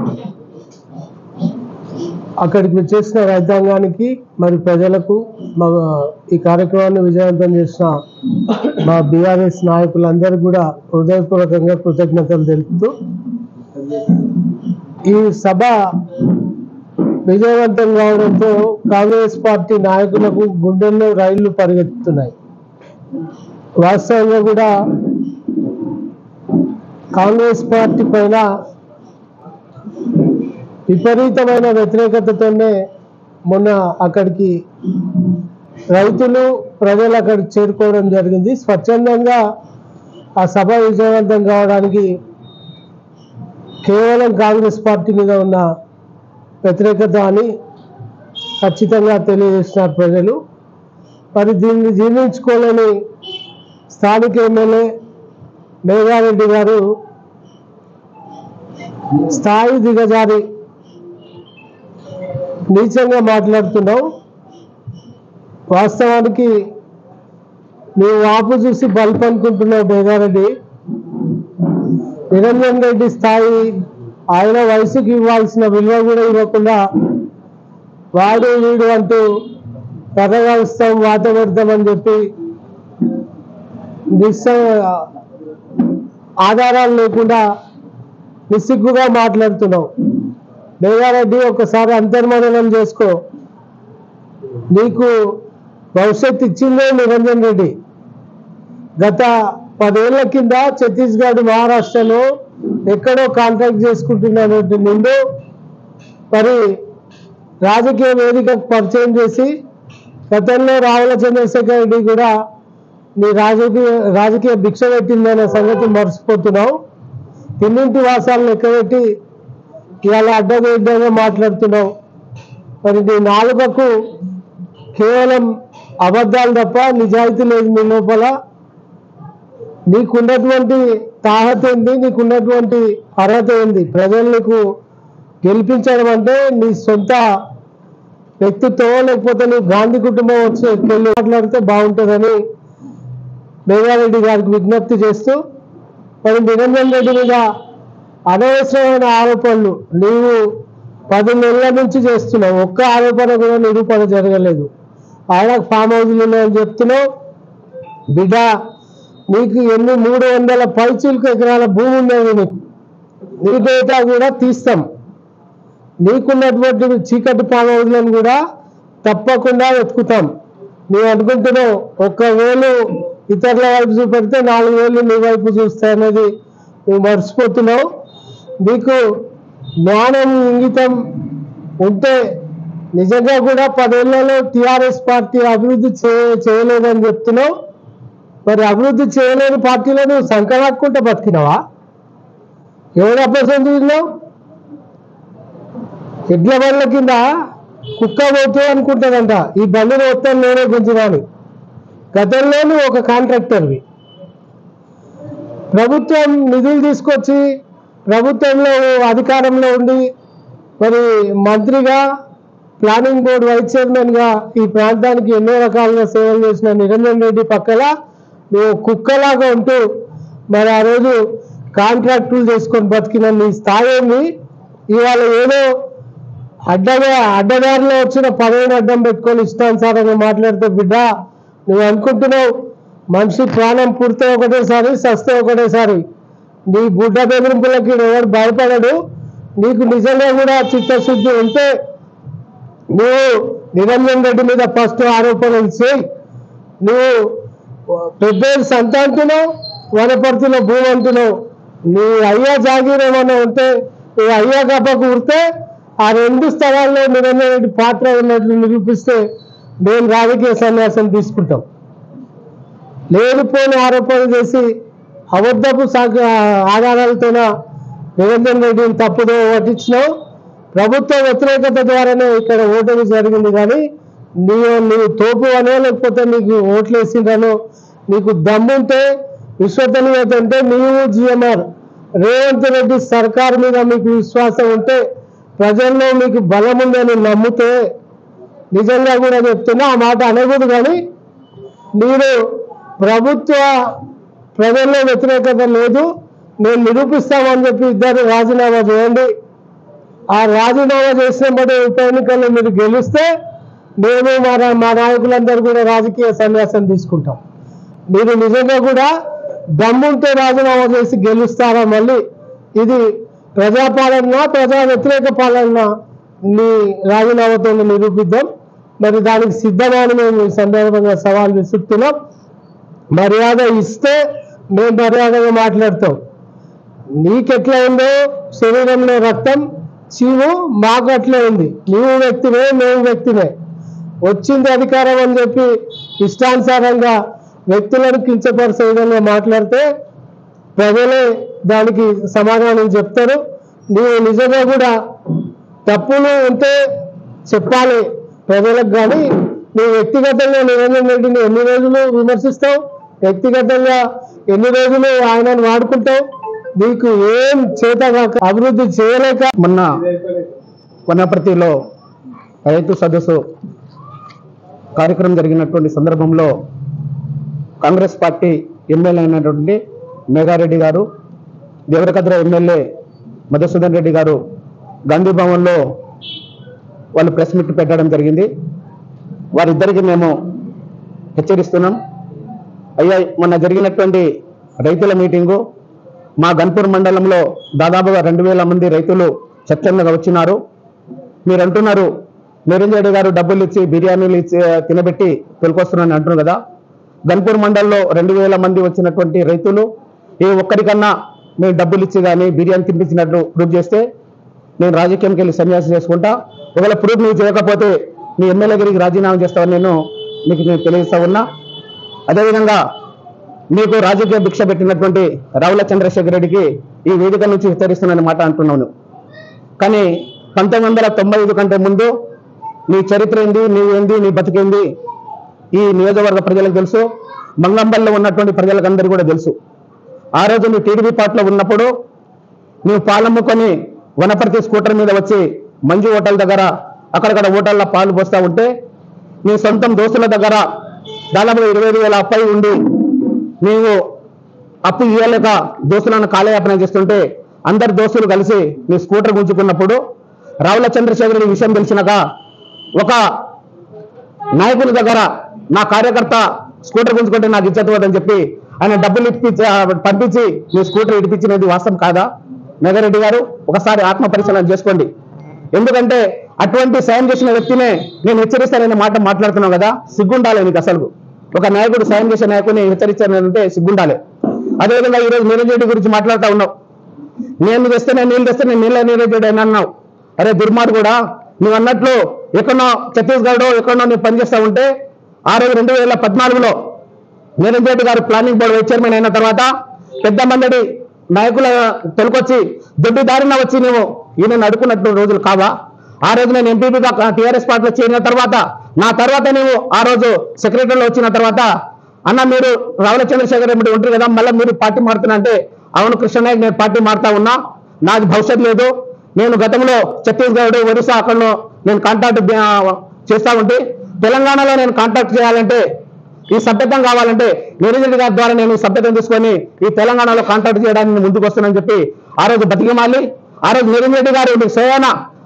అక్కడికి వచ్చేసిన రైతాంగానికి మరి ప్రజలకు మా ఈ కార్యక్రమాన్ని విజయవంతం చేసిన మా బీఆర్ఎస్ నాయకులందరికీ కూడా హృదయపూర్వకంగా కృతజ్ఞతలు తెలుపుతూ ఈ సభ విజయవంతం కావడంతో కాంగ్రెస్ పార్టీ నాయకులకు గుండెల్లో రైళ్లు పరిగెత్తుతున్నాయి వాస్తవంగా కూడా కాంగ్రెస్ పార్టీ పైన విపరీతమైన వ్యతిరేకతతోనే మొన్న అక్కడికి రైతులు ప్రజలు అక్కడికి చేరుకోవడం జరిగింది స్వచ్ఛందంగా ఆ సభ విజయవంతం కావడానికి కేవలం కాంగ్రెస్ పార్టీ మీద ఉన్న వ్యతిరేకత అని ఖచ్చితంగా తెలియజేస్తున్నారు ప్రజలు మరి దీన్ని జీర్ణించుకోలేని స్థానిక ఎమ్మెల్యే మేఘారెడ్డి గారు స్థాయి దిగజారి నీచంగా మాట్లాడుతున్నావు వాస్తవానికి నీవు వాపు చూసి బల్బ్ అనుకుంటున్నావు మేఘారెడ్డి నిరంజన్ రెడ్డి స్థాయి ఆయన వయసుకి ఇవ్వాల్సిన విలువ కూడా ఇవ్వకుండా వాడు వీడు అంటూ పదవస్తాం వాత పెడతామని చెప్పి నిస్స ఆధారాలు లేకుండా నిస్సిగ్గుగా మాట్లాడుతున్నావు మేఘారెడ్డి ఒకసారి అంతర్మదనం చేసుకో నీకు భవిష్యత్తు ఇచ్చిందే నిరంజన్ రెడ్డి గత పదేళ్ల కింద ఛత్తీస్గఢ్ మహారాష్ట్రలో ఎక్కడో కాంట్రాక్ట్ చేసుకుంటున్నటువంటి నిండు మరి రాజకీయ వేదికకు పరిచయం చేసి గతంలో రావుల చంద్రశేఖర్ రెడ్డి కూడా నీ రాజకీయ రాజకీయ భిక్ష పెట్టిందనే సంగతి మర్చిపోతున్నావు తిన్నింటి వాసాలను ఎక్కబెట్టి ఇవాళ అడ్డగడ్డగా మాట్లాడుతున్నావు మరి నీ నాలుకకు కేవలం అబద్ధాలు తప్ప నిజాయితీ లేదు నీ లోపల నీకున్నటువంటి తాహత ఏంది నీకున్నటువంటి అర్హత ఏంది ప్రజలు నీకు గెలిపించడం అంటే నీ సొంత వ్యక్తితో లేకపోతే నీ గాంధీ కుటుంబం వచ్చి వెళ్ళి మాట్లాడితే బాగుంటుందని మేఘారెడ్డి గారికి విజ్ఞప్తి చేస్తూ మరి నిరంజన్ రెడ్డి మీద అనవసరమైన ఆరోపణలు నీవు పది నెలల నుంచి చేస్తున్నావు ఒక్క ఆరోపణ కూడా నిరూపణ జరగలేదు ఆయన ఫామ్ హౌస్లు ఉన్నాయని చెప్తున్నావు బిడ్డ నీకు ఎన్ని మూడు వందల పైచులకు ఎకరాల భూమి ఉన్నది నీకు నీ డేటా కూడా తీస్తాం నీకున్నటువంటి చీకటి ఫామ్ హౌస్లను కూడా తప్పకుండా వెతుకుతాం నువ్వు అనుకుంటున్నావు ఒక్క వేలు ఇతరుల వైపు చూపెడితే నాలుగు వేలు నీ వైపు చూస్తాయనేది నువ్వు మర్చిపోతున్నావు నీకు జ్ఞానం ఇంగితం ఉంటే నిజంగా కూడా పదేళ్లలో టిఆర్ఎస్ పార్టీ అభివృద్ధి చే చేయలేదని చెప్తున్నావు మరి అభివృద్ధి చేయలేని పార్టీలో నువ్వు సంకరాక్కుంటే బతికినావా ఎవరు అభ్యాసం చూసినావు ఎడ్ల బండ్ల కింద కుక్క పోతూ అనుకుంటాడంట ఈ బండిని మొత్తం నేనే గుంజురాని గతంలోనూ ఒక కాంట్రాక్టర్వి ప్రభుత్వం నిధులు తీసుకొచ్చి ప్రభుత్వంలో అధికారంలో ఉండి మరి మంత్రిగా ప్లానింగ్ బోర్డు వైస్ చైర్మన్గా ఈ ప్రాంతానికి ఎన్నో రకాలుగా సేవలు చేసిన నిరంజన్ రెడ్డి పక్కల నువ్వు కుక్కలాగా ఉంటూ మరి ఆ రోజు కాంట్రాక్టులు చేసుకొని బతికిన నీ స్థాయి ఏంది ఇవాళ ఏదో అడ్డగా అడ్డదారిలో వచ్చిన పదవిని అడ్డం పెట్టుకొని ఇష్టానుసారంగా మాట్లాడితే బిడ్డ నువ్వు అనుకుంటున్నావు మనిషి ప్రాణం పుడితే ఒకటేసారి సస్తే ఒకటేసారి నీ గుడ్డ బెదిరింపులకి ఎవరు భయపడడు నీకు నిజంగా కూడా చిత్తశుద్ధి ఉంటే నువ్వు నిరంజన్ రెడ్డి మీద ఫస్ట్ ఆరోపణలు చేయి నువ్వు పెద్ద సంత అంటున్నావు వనపర్తిలో భూమి అంటున్నావు నీ అయ్యా జాగీర్ ఏమన్నా ఉంటే నువ్వు అయ్యా కప్పకు ఉడితే ఆ రెండు స్థలాల్లో నిరంజన్ రెడ్డి పాత్ర ఉన్నట్లు నిరూపిస్తే మేము రాజకీయ సన్యాసం తీసుకుంటాం లేనిపోని ఆరోపణలు చేసి అబద్ధపు సాగ ఆధారాలతోన నిరంజన్ రెడ్డిని తప్పుదో పట్టించినావు ప్రభుత్వ వ్యతిరేకత ద్వారానే ఇక్కడ ఓటమి జరిగింది కానీ నీవు నీవు తోపు అనో లేకపోతే నీకు ఓట్లు వేసిందనో నీకు దమ్ముంటే విశ్వసనీయత ఉంటే నీవు జిఎంఆర్ రేవంత్ రెడ్డి సర్కార్ మీద మీకు విశ్వాసం ఉంటే ప్రజల్లో మీకు బలం ఉందని నమ్మితే నిజంగా కూడా చెప్తున్నా ఆ మాట అనకూడదు కానీ మీరు ప్రభుత్వ ప్రజల్లో వ్యతిరేకత లేదు మేము నిరూపిస్తామని చెప్పి ఇద్దరు రాజీనామా చేయండి ఆ రాజీనామా చేసినప్పుడు ఉప ఎన్నికల్లో మీరు గెలిస్తే మేము మా రా- మా నాయకులందరూ కూడా రాజకీయ సన్యాసం తీసుకుంటాం మీరు నిజంగా కూడా దమ్ముంటే రాజీనామా చేసి గెలుస్తారా మళ్ళీ ఇది ప్రజాపాలన ప్రజా వ్యతిరేక పాలన మీ రాజీనామాతో నిరూపిద్దాం మరి దానికి సిద్ధమని మేము ఈ సందర్భంగా సవాల్ విసురుతున్నాం మర్యాద ఇస్తే మేము మర్యాదగా మాట్లాడతాం నీకెట్లా ఉందో శరీరంలో రక్తం చీము మాకు అట్లే ఉంది నీవు వ్యక్తినే మేము వ్యక్తినే వచ్చింది అధికారం అని చెప్పి ఇష్టానుసారంగా వ్యక్తులను కించపరిచే విధంగా మాట్లాడితే ప్రజలే దానికి సమాధానం చెప్తారు నీవు నిజంగా కూడా తప్పులు ఉంటే చెప్పాలి ప్రజలకు కానీ నువ్వు వ్యక్తిగతంగా నిరంజన్ రెడ్డిని ఎన్ని రోజులు విమర్శిస్తావు వ్యక్తిగతంగా ఎన్ని రోజులు ఆయనను వాడుకుంటావు నీకు ఏం చేతగాక అభివృద్ధి చేయలేక మొన్న వనపర్తిలో రైతు సదస్సు కార్యక్రమం జరిగినటువంటి సందర్భంలో కాంగ్రెస్ పార్టీ ఎమ్మెల్యే అయినటువంటి మేఘారెడ్డి గారు దేవరకద్ర ఎమ్మెల్యే మధుసూదన్ రెడ్డి గారు గాంధీ భవన్లో వాళ్ళు ప్రెస్ మీట్ పెట్టడం జరిగింది వారిద్దరికి మేము హెచ్చరిస్తున్నాం అయ్యా మొన్న జరిగినటువంటి రైతుల మీటింగు మా గన్పూర్ మండలంలో దాదాపుగా రెండు వేల మంది రైతులు స్వచ్ఛందంగా వచ్చినారు మీరు అంటున్నారు నిరంజన్ రెడ్డి గారు డబ్బులు ఇచ్చి బిర్యానీలు ఇచ్చి తినబెట్టి తొలికొస్తున్నారని అంటున్నారు కదా గన్పూర్ మండలంలో రెండు వేల మంది వచ్చినటువంటి రైతులు ఏ ఒక్కరికన్నా మేము డబ్బులు ఇచ్చి కానీ బిర్యానీ తినిపించినట్లు ప్రూవ్ చేస్తే నేను రాజకీయంకి వెళ్ళి సన్యాసం చేసుకుంటా ఒకవేళ ప్రూఫ్ నువ్వు చేయకపోతే నీ ఎమ్మెల్యే గారికి రాజీనామా చేస్తావని నేను నీకు నేను తెలియజేస్తా ఉన్నా అదేవిధంగా మీకు రాజకీయ భిక్ష పెట్టినటువంటి రావుల చంద్రశేఖర్ రెడ్డికి ఈ వేదిక నుంచి హెచ్చరిస్తున్నానని మాట అంటున్నాను కానీ పంతొమ్మిది వందల తొంభై ఐదు కంటే ముందు నీ చరిత్ర ఏంది నీ ఏంది నీ బతికేంది ఈ నియోజకవర్గ ప్రజలకు తెలుసు మంగంబల్లో ఉన్నటువంటి ప్రజలకు అందరికీ కూడా తెలుసు ఆ రోజు నువ్వు టీడీపీ పార్టీలో ఉన్నప్పుడు నువ్వు పాలమ్ముకొని వనపర్తి స్కూటర్ మీద వచ్చి మంజు హోటల్ దగ్గర అక్కడక్కడ హోటల్లో పాలు పోస్తా ఉంటే నీ సొంతం దోస్తుల దగ్గర దాదాపు ఇరవై ఐదు వేల అప్పై ఉండి నీవు అప్పు ఇవ్వలేక దోస్తులను కాలయాపన చేస్తుంటే అందరు దోస్తులు కలిసి నీ స్కూటర్ గుంజుకున్నప్పుడు రావుల చంద్రశేఖర్ రెడ్డి విషయం తెలిసినాక ఒక నాయకుని దగ్గర నా కార్యకర్త స్కూటర్ గుంజుకుంటే నాకు ఇచ్చట అని చెప్పి ఆయన డబ్బులు ఇప్పించి ఆ, పంపించి నీ స్కూటర్ ఇడిపించినది వాస్తవం కాదా మెగారెడ్డి గారు ఒకసారి ఆత్మ పరిశీలన చేసుకోండి ఎందుకంటే అటువంటి సాయం చేసిన వ్యక్తినే నేను హెచ్చరిస్తాననే మాట మాట్లాడుతున్నావు కదా సిగ్గుండాలి నీకు అసలు ఒక నాయకుడు సాయం చేసే నాయకుని హెచ్చరించానంటే సిగ్గుండాలి అదేవిధంగా ఈరోజు నిరంజన్ రెడ్డి గురించి మాట్లాడుతూ ఉన్నావు నేను తెస్తే నేను నీళ్ళు తెస్తే నేను నీళ్ళ నీరేజాడు అని అన్నావు అరే దుర్మార్గు కూడా నువ్వు అన్నట్లు ఎక్కడో ఛత్తీస్గఢ్ ఎక్కడో నువ్వు పనిచేస్తా ఉంటే ఆ రోజు రెండు వేల పద్నాలుగులో నిరంజన్ రెడ్డి గారు ప్లానింగ్ బోర్డు వైస్ చైర్మన్ అయిన తర్వాత పెద్ద మందడి నాయకుల తొలకొచ్చి దొడ్డి దారిన వచ్చి నువ్వు ఈయన అడుకున్నట్టు రోజులు కావా ఆ రోజు నేను ఎంపీపీగా టీఆర్ఎస్ పార్టీలో చేరిన తర్వాత నా తర్వాత నువ్వు ఆ రోజు సెక్రటరీలో వచ్చిన తర్వాత అన్న మీరు రావుల చంద్రశేఖర్ రెడ్డి ఉంటారు కదా మళ్ళీ మీరు పార్టీ మారుతున్నా అంటే అవును కృష్ణనాయక్ నేను పార్టీ మారుతా ఉన్నా నాది భవిష్యత్తు లేదు నేను గతంలో ఛత్తీస్గఢ్ ఒరిస్సా అక్కడ నేను కాంటాక్ట్ చేస్తా ఉంటే తెలంగాణలో నేను కాంటాక్ట్ చేయాలంటే ఈ సభ్యత్వం కావాలంటే నిరంజన్ గారి ద్వారా నేను ఈ సభ్యత్వం తీసుకొని ఈ తెలంగాణలో కాంటాక్ట్ చేయడానికి నేను ముందుకు వస్తానని చెప్పి ఆ రోజు బతికిమాలి ఆ రోజు నిరంజన్ రెడ్డి గారు మీకు స్వయాన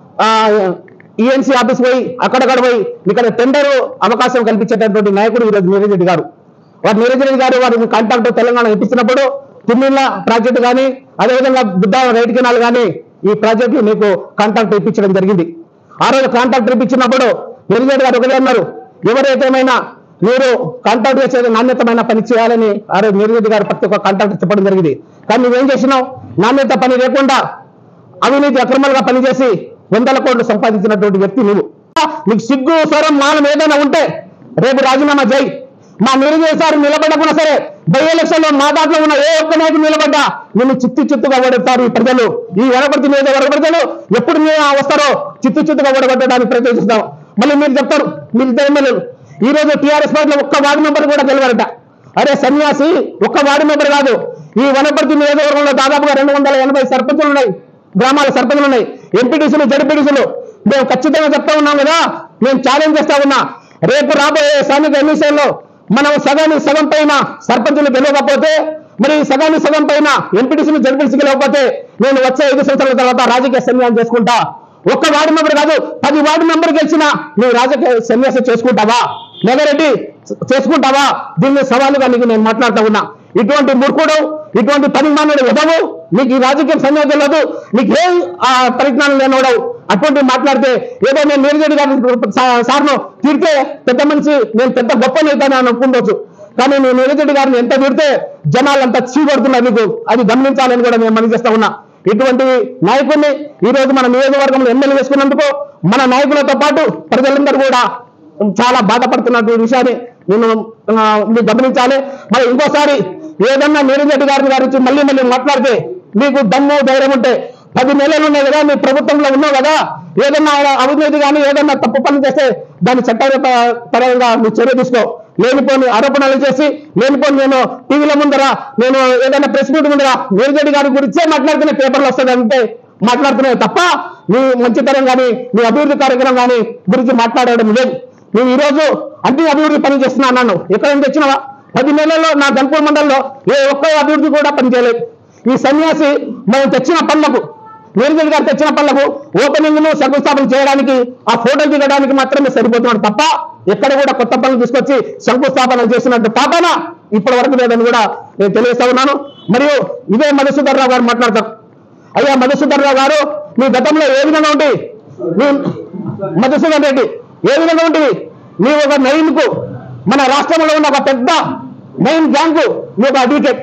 ఈఎన్సీ ఆఫీస్ పోయి అక్కడక్కడ పోయి ఇక్కడ టెండర్ అవకాశం కల్పించేటటువంటి నాయకుడు ఈరోజు నిరంజన్ రెడ్డి గారు వారు నిరంజన్ రెడ్డి గారు వారికి కాంటాక్ట్ తెలంగాణ ఇప్పించినప్పుడు తిమ్మిళ్ళ ప్రాజెక్టు కానీ అదేవిధంగా బుద్ధ రైట్ కెనాల్ కానీ ఈ ప్రాజెక్టులు మీకు కాంటాక్ట్ ఇప్పించడం జరిగింది ఆ రోజు కాంటాక్ట్ ఇప్పించినప్పుడు నిరంజన్ గారు ఒకటే అన్నారు ఎవరైతేమైనా మీరు కాంట్రాక్ట్ చేసే నాణ్యతమైన పని చేయాలని ఆ రోజు నిరంజన్ గారు ప్రతి ఒక్క కాంట్రాక్ట్ చెప్పడం జరిగింది కానీ నువ్వేం చేసినావు నాణ్యత పని లేకుండా అవినీతి అక్రమాలుగా పనిచేసి వందల కోట్లు సంపాదించినటువంటి వ్యక్తి నువ్వు నీకు సిగ్గు స్వరం మానం ఏదైనా ఉంటే రేపు రాజీనామా చేయి మా నిరంజన్ సార్ నిలబడకుండా సరే బై ఎలక్షన్ లో మా దాంట్లో ఉన్న ఏ ఒక్క నాయకుడు నిలబడ్డా నిన్ను చిత్తు చిత్తుగా ఓడతారు ఈ ప్రజలు ఈ వనపర్తి మీద వరకు ప్రజలు ఎప్పుడు మీరు వస్తారో చిత్తు చిత్తుగా ఓడగొట్టడానికి ప్రయత్నిస్తాం మళ్ళీ మీరు చెప్తారు మీరు ఇద్దరు ఎమ్మెల్యేలు ఈ రోజు టీఆర్ఎస్ పార్టీలో ఒక్క వార్డు మెంబర్ కూడా గెలవరట అరే సన్యాసి ఒక్క వార్డు మెంబర్ కాదు ఈ వనపర్తి నియోజకవర్గంలో దాదాపుగా రెండు వందల ఎనభై సర్పంచులు ఉన్నాయి గ్రామాల సర్పంచులు ఉన్నాయి ఎంపీటీసీలు జడ్పీటీసీలు మేము ఖచ్చితంగా చెప్తా ఉన్నాం కదా మేము ఛాలెంజ్ చేస్తా ఉన్నా రేపు రాబోయే స్థానిక ఎన్నికల్లో మనం సగానికి సగం పైన సర్పంచులు గెలవకపోతే మరి ఈ సగానికి సగం పైన ఎంపీటీసీలు జడ్పీటీసీ గెలవకపోతే నేను వచ్చే ఐదు సంవత్సరాల తర్వాత రాజకీయ సన్యాసం చేసుకుంటా ఒక్క వార్డు మెంబర్ కాదు పది వార్డు మెంబర్ గెలిచినా నువ్వు రాజకీయ సన్యాసం చేసుకుంటావా మెగారెడ్డి చేసుకుంటావా దీన్ని సవాలుగా నీకు నేను మాట్లాడుతూ ఉన్నా ఇటువంటి మూర్ఖుడు ఇటువంటి పరిమాణుడు ఎదవు నీకు ఈ రాజకీయ సన్యాసం లేదు నీకు ఏ ఆ, పరిజ్ఞానం లేనివాడవు అటువంటి మాట్లాడితే ఏదో నేను నీరజరెడ్డి గారి సా- సార్ను తీర్తే పెద్ద మనిషి నేను పెద్ద గొప్ప నేత అని అనుకుండొచ్చు కానీ నేను నీరజరెడ్డి గారిని ఎంత తిడితే జనాలు అంత చీకొడుతున్నారు నీకు అది గమనించాలని కూడా నేను మనం చేస్తా ఉన్నా ఇటువంటి నాయకుడిని ఈ రోజు మన నియోజకవర్గంలో ఎమ్మెల్యే వేసుకున్నందుకు మన నాయకులతో పాటు ప్రజలందరూ కూడా చాలా బాధపడుతున్నటువంటి విషయాన్ని నేను ఆ, మీరు గమనించాలి మరి ఇంకోసారి ఏదన్నా నీరజరెడ్డి గారి గురించి మళ్ళీ మళ్ళీ మాట్లాడితే మీకు దమ్ము ధైర్యం ఉంటే పది నెలలు ఉన్నాయి కదా మీ ప్రభుత్వంలో ఉన్నావు కదా ఏదన్నా అవినీతి కానీ ఏదన్నా తప్పు పనులు చేస్తే దాన్ని చట్ట పరంగా నువ్వు చర్య తీసుకో లేనిపోని ఆరోపణలు చేసి లేనిపోని నేను టీవీల ముందర నేను ఏదైనా ప్రెస్ మీట్ ముందర నీరజరెడ్డి గారి గురించే మాట్లాడుతున్న పేపర్లు వస్తుంది అంటే మాట్లాడుతున్నాయి తప్ప నీ మంచితనం కానీ నీ అభివృద్ధి కార్యక్రమం కానీ గురించి మాట్లాడడం లేదు నేను ఈ రోజు అన్ని అభివృద్ధి పని చేస్తున్నా అన్నాను ఎక్కడ నుంచి తెచ్చినవా పది నెలల్లో నా గన్పూర్ మండలంలో ఏ ఒక్క అభివృద్ధి కూడా పని చేయలేదు ఈ సన్యాసి మనం తెచ్చిన పనులకు నీరజన్ గారు తెచ్చిన పనులకు ఓపెనింగ్ ను శంకుస్థాపన చేయడానికి ఆ ఫోటోలు దిగడానికి మాత్రమే సరిపోతున్నాడు తప్ప ఎక్కడ కూడా కొత్త పనులు తీసుకొచ్చి శంకుస్థాపన చేసినట్టు పాపన ఇప్పటి వరకు లేదని కూడా నేను తెలియజేస్తా ఉన్నాను మరియు ఇదే మధుసూదర్ రావు గారు మాట్లాడతారు అయ్యా మధుసూదర్ రావు గారు మీ గతంలో ఏ విధంగా ఉండి మీ మధుసూదన్ రెడ్డి ఏ విధంగా ఉంటుంది నీవు ఒక మెయిన్ కు మన రాష్ట్రంలో ఉన్న ఒక పెద్ద మెయిన్ బ్యాంకు నువ్వు ఒక అడ్వకేట్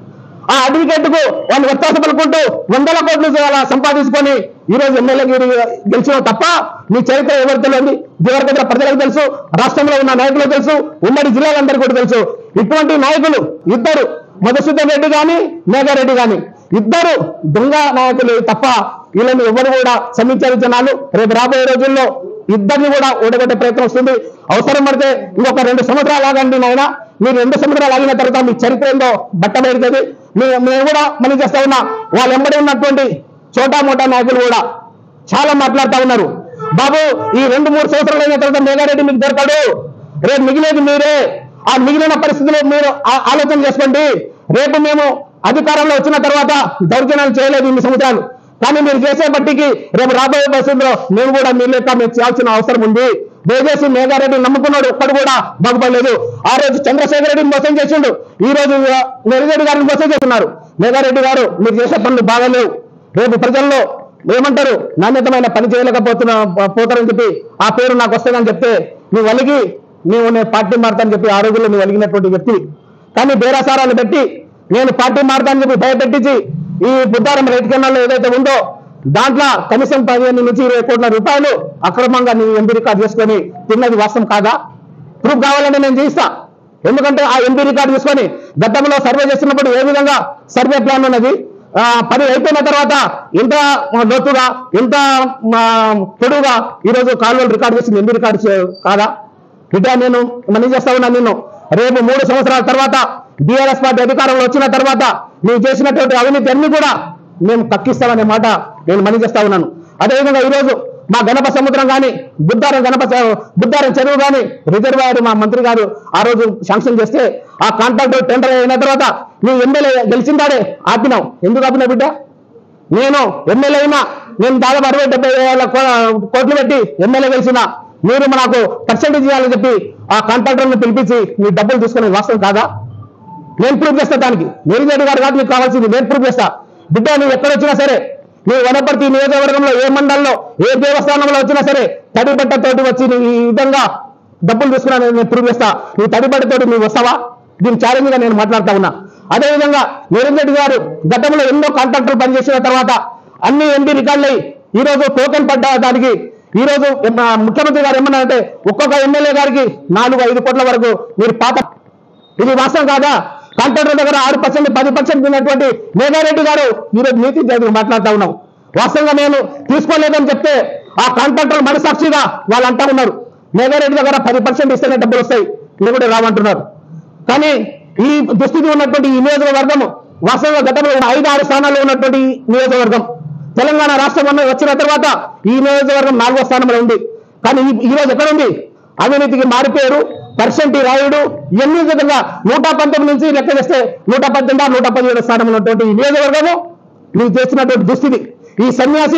ఆ అడ్వకేట్ కు వాళ్ళు వ్యత్యాస పలుకుంటూ వందల కోట్లు అలా సంపాదించుకొని ఈ రోజు ఎమ్మెల్యే గెలిచిన తప్ప నీ చరిత్ర ఎవరు తెలియదు దేవరకద్ర ప్రజలకు తెలుసు రాష్ట్రంలో ఉన్న నాయకులకు తెలుసు ఉమ్మడి జిల్లాలందరికీ కూడా తెలుసు ఇటువంటి నాయకులు ఇద్దరు మధుసూదన్ రెడ్డి గాని మేఘారెడ్డి గాని ఇద్దరు దొంగ నాయకులు తప్ప వీళ్ళని ఎవరు కూడా సమీక్షించే జనాలు రేపు రాబోయే రోజుల్లో ఇద్దరిని కూడా ఓడగొట్టే ప్రయత్నం వస్తుంది అవసరం పడితే ఇంకొక రెండు సంవత్సరాలు ఆగండి నాయన మీరు రెండు సంవత్సరాలు ఆగిన తర్వాత మీ చరిత్ర ఏందో బట్టబడుతుంది మీ- మేము కూడా మనం చేస్తా ఉన్నా వాళ్ళు ఎంబడి ఉన్నటువంటి చోటా మోటా నాయకులు కూడా చాలా మాట్లాడుతా ఉన్నారు బాబు ఈ రెండు మూడు సంవత్సరాలు అయిన తర్వాత మేఘారెడ్డి మీకు దొరకడు రేపు మిగిలేది మీరే ఆ మిగిలిన పరిస్థితులు మీరు ఆ- ఆలోచన చేసుకోండి రేపు మేము అధికారంలో వచ్చిన తర్వాత దౌర్జన్యాలు చేయలేదు ఇన్ని సంవత్సరాలు కానీ మీరు చేసే బట్టికి రేపు రాబోయే పరిస్థితుల్లో మేము కూడా మీ లెక్క మేము చేయాల్సిన అవసరం ఉంది దయచేసి మేఘారెడ్డి నమ్ముకున్నాడు ఒక్కడు కూడా బాగుపడలేదు ఆ రోజు చంద్రశేఖర రెడ్డిని మోసం చేసిండు ఈ రోజు నెరజరెడ్డి గారిని మోసం చేస్తున్నారు మేఘారెడ్డి గారు మీరు చేసే పనులు బాగాలేవు రేపు ప్రజల్లో ఏమంటారు నాణ్యతమైన పని చేయలేకపోతున్నా పోతారని చెప్పి ఆ పేరు నాకు వస్తుందని చెప్తే నువ్వు వలిగి నీవు నేను పార్టీ మారుతానని చెప్పి ఆ రోజుల్లో నువ్వు వలిగినటువంటి వ్యక్తి కానీ బేరాసారాలు పెట్టి నేను పార్టీ మారుతానని చెప్పి భయపెట్టించి ఈ బుద్ధారం రైతు కెనాల్లో ఏదైతే ఉందో దాంట్లో కనీసం పదిహేను నుంచి ఇరవై కోట్ల రూపాయలు అక్రమంగా నీ ఎంపీ రికార్డు చేసుకొని తిన్నది వాస్తవం కాదా ప్రూఫ్ కావాలంటే నేను చేయిస్తా ఎందుకంటే ఆ ఎంపీ రికార్డు తీసుకొని గతంలో సర్వే చేస్తున్నప్పుడు ఏ విధంగా సర్వే ప్లాన్ ఉన్నది ఆ, పని అయిపోయిన తర్వాత ఎంత లోతుగా ఎంత ఆ, పొడుగా ఈరోజు కాలువలు రికార్డు చేసింది ఎంపీ రికార్డు చే- కాదా బిడ్డ నేను మనీ చేస్తా ఉన్నా నిన్ను రేపు మూడు సంవత్సరాల తర్వాత బీఆర్ఎస్ పార్టీ అధికారంలో వచ్చిన తర్వాత నువ్వు చేసినటువంటి అవినీతి అన్ని కూడా మేము కక్కిస్తామనే మాట నేను మనీ చేస్తా ఉన్నాను అదేవిధంగా ఈరోజు మా గణప సముద్రం కానీ బుద్ధారం గణప చ- బుద్ధారం చెరువు కానీ రిజర్వాయర్ మా మంత్రి గారు ఆ రోజు శాంక్షన్ చేస్తే ఆ కాంట్రాక్ట్ టెండర్ అయిన తర్వాత నువ్వు ఎమ్మెల్యే గెలిచిందాడే ఆపినావు ఎందుకు ఆపినావు బిడ్డ నేను ఎమ్మెల్యే అయినా నేను దాదాపు అరవై డెబ్బై వేల కో- కోట్లు పెట్టి ఎమ్మెల్యే గెలిచిన మీరు నాకు పర్సెంటేజ్ ఇవ్వాలని చెప్పి ఆ కాంట్రాక్టర్ని పిలిపించి మీ డబ్బులు తీసుకునే వాస్తవం కాదా నేను ప్రూవ్ చేస్తా దానికి నీరిరెడ్డి గారు కాదు నీకు కావాల్సింది నేను ప్రూవ్ చేస్తా బిడ్డ నువ్వు ఎక్కడ వచ్చినా సరే నువ్వు వనపర్తి నియోజకవర్గంలో ఏ మండలంలో ఏ దేవస్థానంలో వచ్చినా సరే తడి బట్టతోటి వచ్చి నువ్వు ఈ విధంగా డబ్బులు తీసుకున్నా నేను ప్రూవ్ చేస్తా నువ్వు తడి బట్టతోటి నువ్వు వస్తావా దీని ఛాలెంజ్ గా నేను మాట్లాడుతా ఉన్నా అదేవిధంగా నిరంజన్ గారు గతంలో ఎన్నో కాంట్రాక్టర్లు పనిచేసిన తర్వాత అన్ని ఎంపీ రికార్డులు అయ్యి ఈ రోజు టోకెన్ పడ్డ దానికి ఈ రోజు ఎం- ఆ ముఖ్యమంత్రి గారు ఏమన్నారంటే ఒక్కొక్క ఎమ్మెల్యే గారికి నాలుగు ఐదు కోట్ల వరకు మీరు పాత ఇది వాస్తవం కాదా కాంట్రాక్టర్ దగ్గర ఆరు పర్సెంట్ పది పర్సెంట్ ఉన్నటువంటి మేఘారెడ్డి గారు ఈరోజు నీతి జాతికి మాట్లాడుతూ ఉన్నాం వాస్తవంగా నేను తీసుకోలేదని చెప్తే ఆ కాంట్రాక్టర్ మనసాక్షిగా వాళ్ళు అంటా ఉన్నారు మేఘారెడ్డి దగ్గర పది పర్సెంట్ ఇస్తేనే డబ్బులు వస్తాయి ఇది కూడా రావంటున్నారు కానీ ఈ దుస్థితి ఉన్నటువంటి ఈ నియోజకవర్గం వాస్తవంగా గతంలో ఉన్న ఐదు ఆరు స్థానాల్లో ఉన్నటువంటి ఈ నియోజకవర్గం తెలంగాణ రాష్ట్రం వచ్చిన తర్వాత ఈ నియోజకవర్గం నాలుగో స్థానంలో ఉంది కానీ ఈ- ఈ రోజు ఎక్కడ ఉంది అవినీతికి మారిపోయారు పర్సెంట్ రాయుడు ఇవన్నీ విధంగా నూట పంతొమ్మిది నుంచి లెక్క చేస్తే నూట పద్దెనిమిది నూట పదిహేడు స్థానంలో ఉన్నటువంటి ఈ నియోజకవర్గము నువ్వు చేస్తున్నటువంటి దుస్థితి ఈ సన్యాసిని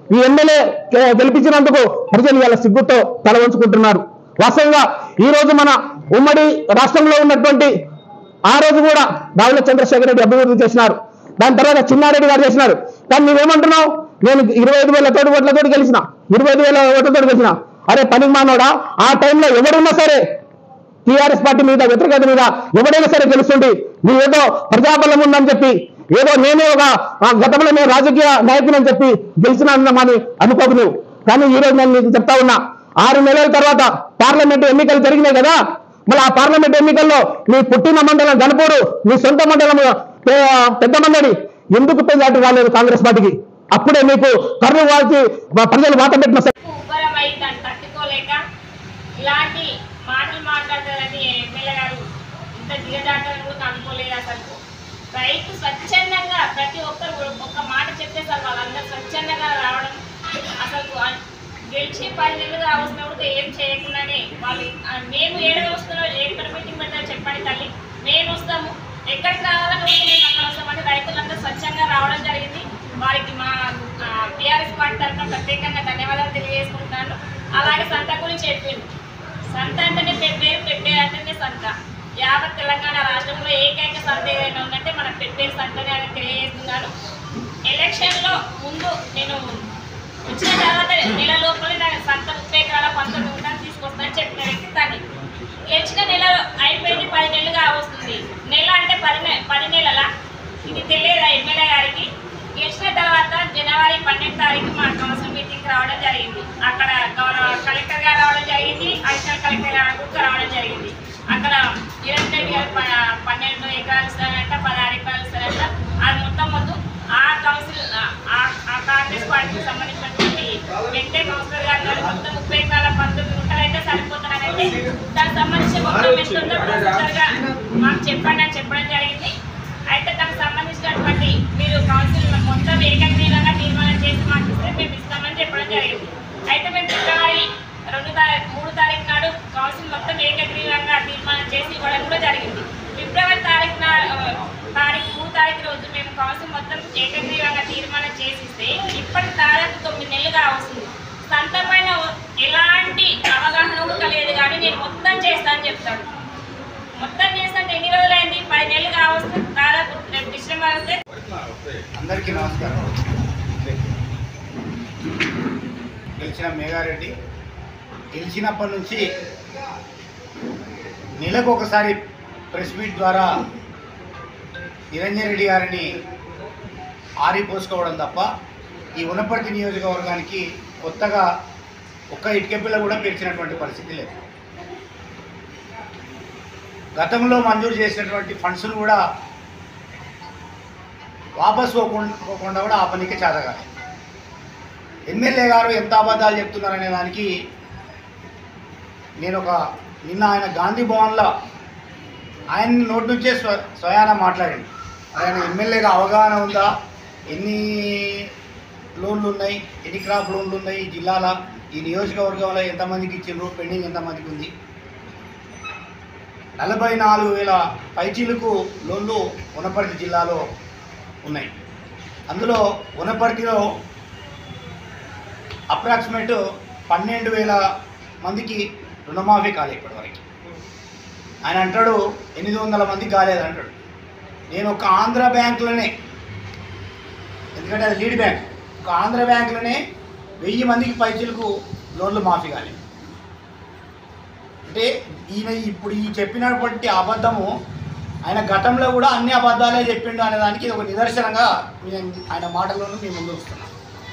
ఈ ఎమ్మెల్యే గెలిపించినందుకు ప్రజలు ఇవాళ సిగ్గుతో తల వంచుకుంటున్నారు వాస్తవంగా ఈ రోజు మన ఉమ్మడి రాష్ట్రంలో ఉన్నటువంటి ఆ రోజు కూడా రావుల చంద్రశేఖర రెడ్డి అభివృద్ధి చేసినారు దాని తర్వాత చిన్నారెడ్డి గారు చేసినారు కానీ నువ్వేమంటున్నావు నేను ఇరవై ఐదు వేల తోటి ఓట్లతో గెలిచిన ఇరవై ఐదు వేల ఓట్లతో గెలిచిన అరే పని మానోడా ఆ టైంలో ఎవరున్నా సరే టీఆర్ఎస్ పార్టీ మీద వ్యతిరేకత మీద ఎవడైనా సరే గెలుస్తుంది నీ ఏదో ప్రజాబలం ఉందని చెప్పి ఏదో నేనే ఒక ఆ గతంలో నేను రాజకీయ నాయకుని అని చెప్పి గెలిచినానని అనుకోకు నువ్వు కానీ ఈ రోజు నేను నీకు చెప్తా ఉన్నా ఆరు నెలల తర్వాత పార్లమెంట్ ఎన్నికలు జరిగినాయి కదా మళ్ళీ ఆ పార్లమెంట్ ఎన్నికల్లో నీ పుట్టిన మండలం గణపూరు నీ సొంత మండలం పె- పెద్ద మండలి ఎందుకు పెద్దాటి రాలేదు కాంగ్రెస్ పార్టీకి అప్పుడే మీకు కర్రు వాళ్ళకి ప్రజలు వాత పెట్టిన ఉబ్బరమై దాన్ని తట్టుకోలేక ఇలాంటి మాటలు మాట్లాడతారని ఎమ్మెల్యే గారు ఇంత దిగజాటాలని కూడా అనుకోలేదు అసలు రైతు స్వచ్ఛందంగా ప్రతి ఒక్కరు కూడా ఒక్క మాట చెప్తే సార్ వాళ్ళందరూ స్వచ్ఛందంగా రావడం అసలు అ- గెలిచి పది నెలలుగా అవసరం ఏం చేయకుండానే వాళ్ళు ఆ, మేము ఏడవ వస్తున్నాం ఎక్కడ మీటింగ్ పెట్టారు చెప్పండి తల్లి మేము వస్తాము ఎక్కడికి రావాలని వస్తే మేము అక్కడ వస్తామని రైతులందరూ స్వచ్ఛంగా రావడం జరిగింది వారికి మా టీఆర్ఎస్ పార్టీ తరఫున ప్రత్యేకంగా ధన్యవాదాలు తెలియజేసుకుంటున్నాను అలాగే సంత గురించి చెప్పింది సంత అంటేనే పెప్పేరు పెప్పేరు అంటేనే సంత యావత్ తెలంగాణ రాష్ట్రంలో ఏకైక సంత ఏదైనా ఉందంటే మన పెప్పేరు సంతనే అని తెలియజేస్తున్నాను ఎలక్షన్లో ముందు నేను వచ్చిన తర్వాత నెల లోపలే నాకు సంత ముప్పై ఎకరాల పంతొమ్మిది ఉందని తీసుకొస్తానని చెప్పిన వ్యక్తి తని గెలిచిన నెల అయిపోయింది పది నెలలుగా వస్తుంది నెల అంటే పది నె పది నెలల ఇది తెలియదు ఎమ్మెల్యే గారికి గెలిచిన తర్వాత జనవరి పన్నెండు తారీఖు మా కౌన్సిల్ మీటింగ్ రావడం జరిగింది అక్కడ గౌరవ కలెక్టర్ గారు రావడం జరిగింది అడిషనల్ కలెక్టర్ గారు కూడా రావడం జరిగింది అక్కడ నిరంజన్ రెడ్డి గారు ప- పన్నెండు ఎకరాలు ఇస్తారంట పదహారు ఎకరాలు ఇస్తారంట అది మొత్తం మొత్తం ఆ కౌన్సిల్ ఆ- ఆ- ఆ కాంగ్రెస్ పార్టీకి సంబంధించినటువంటి వెంకటే కౌన్సిలర్ గారు గారు మొత్తం ముప్పై ఎకరాల పంతొమ్మిది గుంటలు అయితే సరిపోతున్నారంటే దానికి సంబంధించి మొత్తం ఎంత ఉందో ప్రొసీజర్గా మాకు చెప్పండి అని చెప్పడం జరిగింది అయితే దానికి సంబంధించినటువంటి మీరు కౌన్సిల్ మొత్తం ఏకగ్రీవంగా తీర్మానం చేసి మాకు ఇస్తే మేము ఇస్తామని చెప్పడం జరిగింది అయితే మేము ఫిబ్రవరి రెండు తారీఖు మూడు తారీఖు నాడు కౌన్సిల్ మొత్తం ఏకగ్రీవంగా తీర్మానం చేసి ఇవ్వడం కూడా జరిగింది ఫిబ్రవరి తారీఖు నాడు తారీఖు మూడు తారీఖు రోజు మేము కౌన్సిల్ మొత్తం ఏకగ్రీవంగా తీర్మానం చేసిస్తే ఇప్పటికి దాదాపు తొమ్మిది నెలలుగా వస్తుంది సంత పైన ఎలాంటి అవగాహన కూడా కలిగేది కానీ నేను మొత్తం చేస్తానని చెప్తాను మొత్తం చేస్తాను ఎన్ని రోజులైంది పది నెలలు కావచ్చు దాదాపు రేపు డిసెంబర్ వస్తే అందరికీ నమస్కారం గెలిచిన మేఘారెడ్డి గెలిచినప్పటి నుంచి నెలకు ఒకసారి ప్రెస్ మీట్ ద్వారా నిరంజన్ రెడ్డి గారిని ఆరిపోసుకోవడం తప్ప ఈ ఉనపర్తి నియోజకవర్గానికి కొత్తగా ఒక్క ఇటుక పిల్ల కూడా పెంచినటువంటి పరిస్థితి లేదు గతంలో మంజూరు చేసినటువంటి ఫండ్స్ను కూడా వాపస్ పోకుండా పోకుండా కూడా ఆ పనికి చేతగాలి ఎమ్మెల్యే గారు ఎంత అబద్ధాలు చెప్తున్నారనే దానికి నేను ఒక నిన్న ఆయన గాంధీ భవన్లో ఆయన నోటి నుంచే స్వ స్వయాన మాట్లాడండి ఆయన ఎమ్మెల్యేగా అవగాహన ఉందా ఎన్ని లోన్లు ఉన్నాయి ఎన్ని క్రాప్ లోన్లు ఉన్నాయి ఈ జిల్లాల ఈ నియోజకవర్గంలో ఎంతమందికి ఇచ్చిండ్రు పెండింగ్ ఎంతమందికి ఉంది నలభై నాలుగు వేల పైచీలకు లోన్లు వనపర్తి జిల్లాలో ఉన్నాయి అందులో వనపర్తిలో అప్రాక్సిమేట్ పన్నెండు వేల మందికి రుణమాఫీ కాలేదు ఇప్పటివరకు ఆయన అంటాడు ఎనిమిది వందల మంది కాలేదు అంటాడు నేను ఒక ఆంధ్ర బ్యాంకులోనే ఎందుకంటే అది లీడ్ బ్యాంక్ ఒక ఆంధ్ర బ్యాంకులోనే వెయ్యి మందికి పైచీలకు లోన్లు మాఫీ కాలేదు అంటే ఈయన ఇప్పుడు ఈ చెప్పినటువంటి అబద్ధము ఆయన గతంలో కూడా అన్ని అబద్ధాలే చెప్పిండు అనే దానికి ఇది ఒక నిదర్శనంగా నేను ఆయన మాటల్లోనూ మీ ముందు వస్తున్నాను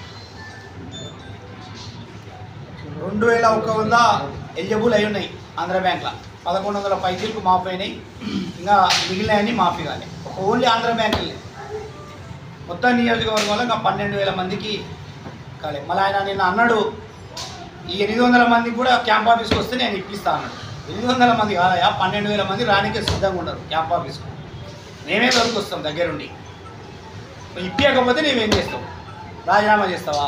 రెండు వేల ఒక్క వంద ఎలిజిబుల్ అయి ఉన్నాయి ఆంధ్ర బ్యాంక్లో పదకొండు వందల పైసలకు మాఫీ అయినాయి ఇంకా మిగిలినవన్నీ మాఫీ కాలే ఒక ఓన్లీ ఆంధ్ర బ్యాంకులే మొత్తం నియోజకవర్గంలో ఇంకా పన్నెండు వేల మందికి కాలే మళ్ళీ ఆయన నిన్న అన్నాడు ఈ ఎనిమిది వందల మందికి కూడా క్యాంప్ ఆఫీస్కి వస్తే నేను ఇప్పిస్తా అన్నాడు ఎనిమిది వందల మంది కాదయా పన్నెండు వేల మంది రానికే సిద్ధంగా ఉండరు క్యాంప్ ఆఫీస్కు మేమే దొరికొస్తాం దగ్గరుండి ఇప్పించకపోతే నీవేం చేస్తావు రాజీనామా చేస్తావా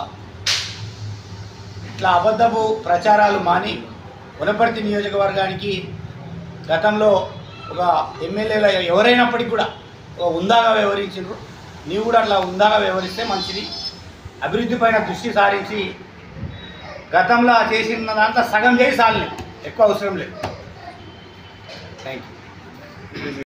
ఇట్లా అబద్ధపు ప్రచారాలు మాని వనపర్తి నియోజకవర్గానికి గతంలో ఒక ఎమ్మెల్యేల ఎవరైనప్పటికీ కూడా ఒక ఉందాగా వ్యవహరించారు నీవు కూడా అట్లా ఉందాగా వ్యవహరిస్తే మంచిది అభివృద్ధి పైన దృష్టి సారించి గతంలో చేసిన దాంట్లో సగం చేసి చాలని ఎక్కువ అవసరం లేదు థ్యాంక్ యూ